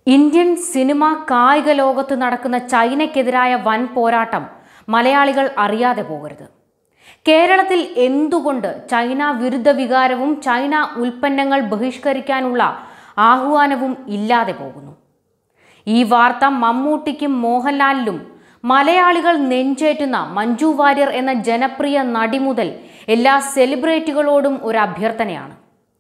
Indian cinema കായിക ലോകത്ത് നടക്കുന്ന ചൈനയ്ക്കെതിരായ വൻ പോരാട്ടം മലയാളികൾ അറിയാതെ പോകരുത് കേരളത്തിൽ എന്തുകൊണ്ട് ചൈന വിരുദ്ധ വികാരവും ചൈന ഉൽപ്പന്നങ്ങൾ ബഹിഷ്കരിക്കാനുള്ള ആഹ്വാനവും ഇല്ലാതെ പോകുന്നു ഈ വാർത്ത മമ്മൂട്ടിക്കും മോഹൻലാലിലും മലയാളികൾ നെഞ്ചേറ്റുന്ന മഞ്ജു വാര്യർ എന്ന ജനപ്രിയ നടി മുതൽ എല്ലാ സെലിബ്രിറ്റികളോടും ഒരു അഭ്യർത്ഥനയാണ്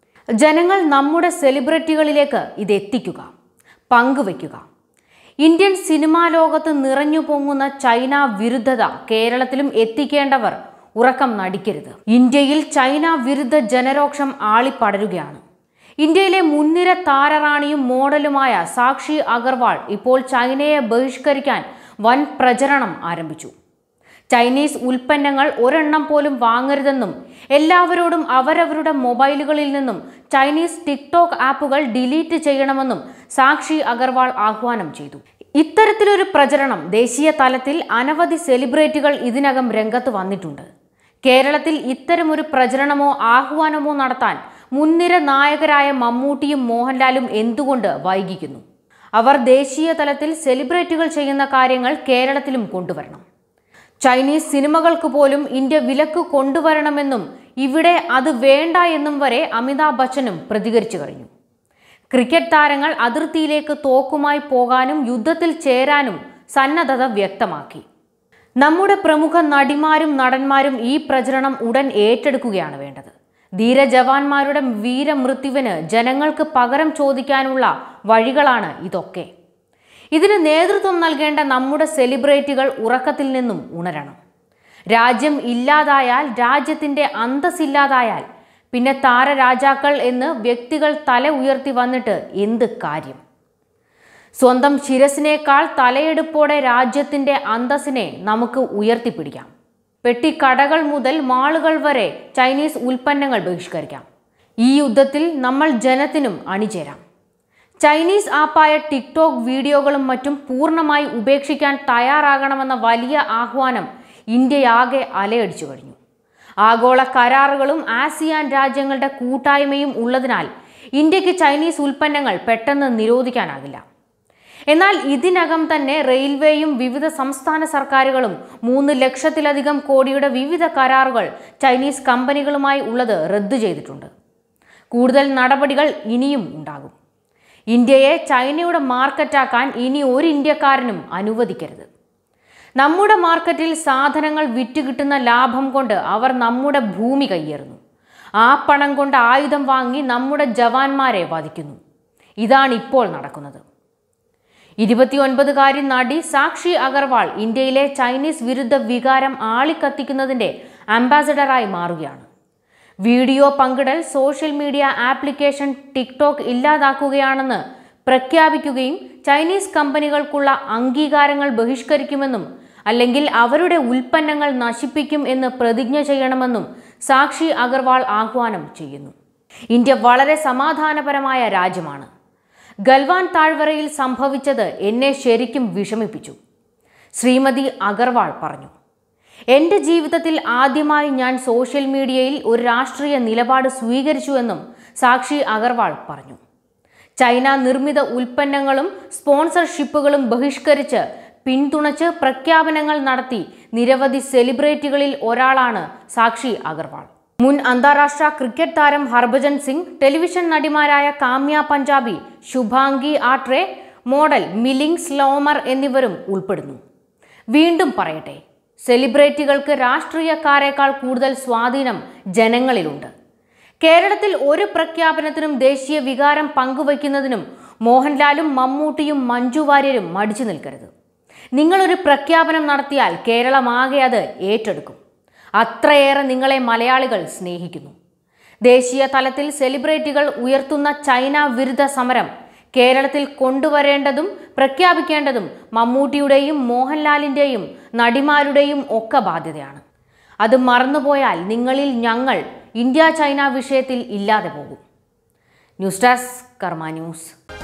ജനങ്ങൾ നമ്മുടെ സെലിബ്രിറ്റികളിലേക്ക് ഇത് എത്തിക്കുക പങ്കുവയ്ക്കുക ഇന്ത്യൻ സിനിമാ ലോകത്ത് നിറഞ്ഞു പൊങ്ങുന്ന ചൈന വിരുദ്ധത കേരളത്തിലും എത്തിക്കേണ്ടവർ ഉറക്കം നടിക്കരുത് ഇന്ത്യയിൽ ചൈന വിരുദ്ധ ജനരോക്ഷം ആളിപ്പടരുകയാണ് ഇന്ത്യയിലെ മുൻനിര താരറാണിയും മോഡലുമായ സാക്ഷി അഗർവാൾ ഇപ്പോൾ ചൈനയെ ബഹിഷ്കരിക്കാൻ വൻ പ്രചരണം ആരംഭിച്ചു ചൈനീസ് ഉൽപ്പന്നങ്ങൾ ഒരെണ്ണം പോലും വാങ്ങരുതെന്നും എല്ലാവരോടും അവരവരുടെ മൊബൈലുകളിൽ നിന്നും ചൈനീസ് ടിക്ടോക്ക് ആപ്പുകൾ ഡിലീറ്റ് ചെയ്യണമെന്നും സാക്ഷി അഗർവാൾ ആഹ്വാനം ചെയ്തു ഇത്തരത്തിലൊരു പ്രചരണം ദേശീയ തലത്തിൽ അനവധി സെലിബ്രിറ്റികൾ ഇതിനകം രംഗത്ത് വന്നിട്ടുണ്ട് കേരളത്തിൽ ഇത്തരമൊരു പ്രചരണമോ ആഹ്വാനമോ നടത്താൻ മുൻനിര നായകരായ മമ്മൂട്ടിയും മോഹൻലാലും എന്തുകൊണ്ട് വൈകിക്കുന്നു അവർ ദേശീയ തലത്തിൽ സെലിബ്രിറ്റികൾ ചെയ്യുന്ന കാര്യങ്ങൾ കേരളത്തിലും കൊണ്ടുവരണം ചൈനീസ് സിനിമകൾക്ക് പോലും ഇന്ത്യ വിലക്ക് കൊണ്ടുവരണമെന്നും ഇവിടെ അത് വേണ്ട എന്നും വരെ അമിതാഭ് ബച്ചനും പ്രതികരിച്ചു കഴിഞ്ഞു ക്രിക്കറ്റ് താരങ്ങൾ അതിർത്തിയിലേക്ക് തോക്കുമായി പോകാനും യുദ്ധത്തിൽ ചേരാനും സന്നദ്ധത വ്യക്തമാക്കി നമ്മുടെ പ്രമുഖ നടിമാരും നടന്മാരും ഈ പ്രചരണം ഉടൻ ഏറ്റെടുക്കുകയാണ് വേണ്ടത് ധീര ജവാന്മാരുടെ വീരമൃത്യുവിന് ജനങ്ങൾക്ക് പകരം ചോദിക്കാനുള്ള വഴികളാണ് ഇതൊക്കെ ഇതിന് നേതൃത്വം നൽകേണ്ട നമ്മുടെ സെലിബ്രിറ്റികൾ ഉറക്കത്തിൽ നിന്നും ഉണരണം രാജ്യം ഇല്ലാതായാൽ രാജ്യത്തിൻ്റെ അന്തസ്സില്ലാതായാൽ പിന്നെ താരരാജാക്കൾ എന്ന് വ്യക്തികൾ തല ഉയർത്തി വന്നിട്ട് എന്ത് കാര്യം സ്വന്തം ശിരസിനേക്കാൾ തലയെടുപ്പോടെ രാജ്യത്തിൻ്റെ അന്തസ്സിനെ നമുക്ക് ഉയർത്തിപ്പിടിക്കാം പെട്ടിക്കടകൾ മുതൽ മാളുകൾ വരെ ചൈനീസ് ഉൽപ്പന്നങ്ങൾ ബഹിഷ്കരിക്കാം ഈ യുദ്ധത്തിൽ നമ്മൾ ജനത്തിനും അണിചേരാം ചൈനീസ് ആപ്പായ ടിക്ടോക്ക് വീഡിയോകളും മറ്റും പൂർണ്ണമായി ഉപേക്ഷിക്കാൻ തയ്യാറാകണമെന്ന വലിയ ആഹ്വാനം ഇന്ത്യയാകെ അലയടിച്ചു കഴിഞ്ഞു ആഗോള കരാറുകളും ആസിയാൻ രാജ്യങ്ങളുടെ കൂട്ടായ്മയും ഉള്ളതിനാൽ ഇന്ത്യക്ക് ചൈനീസ് ഉൽപ്പന്നങ്ങൾ പെട്ടെന്ന് നിരോധിക്കാനാകില്ല എന്നാൽ ഇതിനകം തന്നെ റെയിൽവേയും വിവിധ സംസ്ഥാന സർക്കാരുകളും മൂന്ന് ലക്ഷത്തിലധികം കോടിയുടെ വിവിധ കരാറുകൾ ചൈനീസ് കമ്പനികളുമായി ഉള്ളത് റദ്ദു ചെയ്തിട്ടുണ്ട് കൂടുതൽ നടപടികൾ ഇനിയും ഉണ്ടാകും ഇന്ത്യയെ ചൈനയുടെ മാർക്കറ്റാക്കാൻ ഇനി ഒരു ഇന്ത്യക്കാരനും അനുവദിക്കരുത് നമ്മുടെ മാർക്കറ്റിൽ സാധനങ്ങൾ വിറ്റുകിട്ടുന്ന ലാഭം കൊണ്ട് അവർ നമ്മുടെ ഭൂമി കയ്യേറുന്നു ആ പണം കൊണ്ട് ആയുധം വാങ്ങി നമ്മുടെ ജവാന്മാരെ വധിക്കുന്നു ഇതാണ് ഇപ്പോൾ നടക്കുന്നത് ഇരുപത്തിയൊൻപതുകാരി നടി സാക്ഷി അഗർവാൾ ഇന്ത്യയിലെ ചൈനീസ് വിരുദ്ധ വികാരം ആളിക്കത്തിക്കുന്നതിൻ്റെ അംബാസഡറായി മാറുകയാണ് വീഡിയോ പങ്കിടൽ സോഷ്യൽ മീഡിയ ആപ്ലിക്കേഷൻ ടിക്ടോക്ക് ഇല്ലാതാക്കുകയാണെന്ന് പ്രഖ്യാപിക്കുകയും ചൈനീസ് കമ്പനികൾക്കുള്ള അംഗീകാരങ്ങൾ ബഹിഷ്കരിക്കുമെന്നും അല്ലെങ്കിൽ അവരുടെ ഉൽപ്പന്നങ്ങൾ നശിപ്പിക്കും എന്ന് പ്രതിജ്ഞ ചെയ്യണമെന്നും സാക്ഷി അഗർവാൾ ആഹ്വാനം ചെയ്യുന്നു ഇന്ത്യ വളരെ സമാധാനപരമായ രാജ്യമാണ് ഗൽവാൻ താഴ്വരയിൽ സംഭവിച്ചത് എന്നെ ശരിക്കും വിഷമിപ്പിച്ചു ശ്രീമതി അഗർവാൾ പറഞ്ഞു എൻ്റെ ജീവിതത്തിൽ ആദ്യമായി ഞാൻ സോഷ്യൽ മീഡിയയിൽ ഒരു രാഷ്ട്രീയ നിലപാട് സ്വീകരിച്ചുവെന്നും സാക്ഷി അഗർവാൾ പറഞ്ഞു ചൈന നിർമ്മിത ഉൽപ്പന്നങ്ങളും സ്പോൺസർഷിപ്പുകളും ബഹിഷ്കരിച്ച് പിന്തുണച്ച് പ്രഖ്യാപനങ്ങൾ നടത്തി നിരവധി സെലിബ്രിറ്റികളിൽ ഒരാളാണ് സാക്ഷി അഗർവാൾ മുൻ അന്താരാഷ്ട്ര ക്രിക്കറ്റ് താരം ഹർഭജൻ സിംഗ് ടെലിവിഷൻ നടിമാരായ കാമ്യ പഞ്ചാബി ശുഭാംഗി ആട്രെ മോഡൽ മിലിംഗ് സ്ലോമർ എന്നിവരും ഉൾപ്പെടുന്നു വീണ്ടും പറയട്ടെ സെലിബ്രിറ്റികൾക്ക് രാഷ്ട്രീയക്കാരേക്കാൾ കൂടുതൽ സ്വാധീനം ജനങ്ങളിലുണ്ട് കേരളത്തിൽ ഒരു പ്രഖ്യാപനത്തിനും ദേശീയ വികാരം പങ്കുവയ്ക്കുന്നതിനും മോഹൻലാലും മമ്മൂട്ടിയും മഞ്ജു വാര്യരും മടിച്ചു നിൽക്കരുത് നിങ്ങളൊരു പ്രഖ്യാപനം നടത്തിയാൽ കേരളമാകെ അത് ഏറ്റെടുക്കും അത്രയേറെ നിങ്ങളെ മലയാളികൾ സ്നേഹിക്കുന്നു ദേശീയ തലത്തിൽ സെലിബ്രിറ്റികൾ ഉയർത്തുന്ന ചൈന വിരുദ്ധ സമരം കേരളത്തിൽ കൊണ്ടുവരേണ്ടതും പ്രഖ്യാപിക്കേണ്ടതും മമ്മൂട്ടിയുടെയും മോഹൻലാലിൻ്റെയും നടിമാരുടെയും ഒക്കെ ബാധ്യതയാണ് അത് മറന്നുപോയാൽ നിങ്ങളിൽ ഞങ്ങൾ ഇന്ത്യ ചൈന വിഷയത്തിൽ ഇല്ലാതെ പോകും ന്യൂസ് ഡെസ്ക് കർമ്മ ന്യൂസ്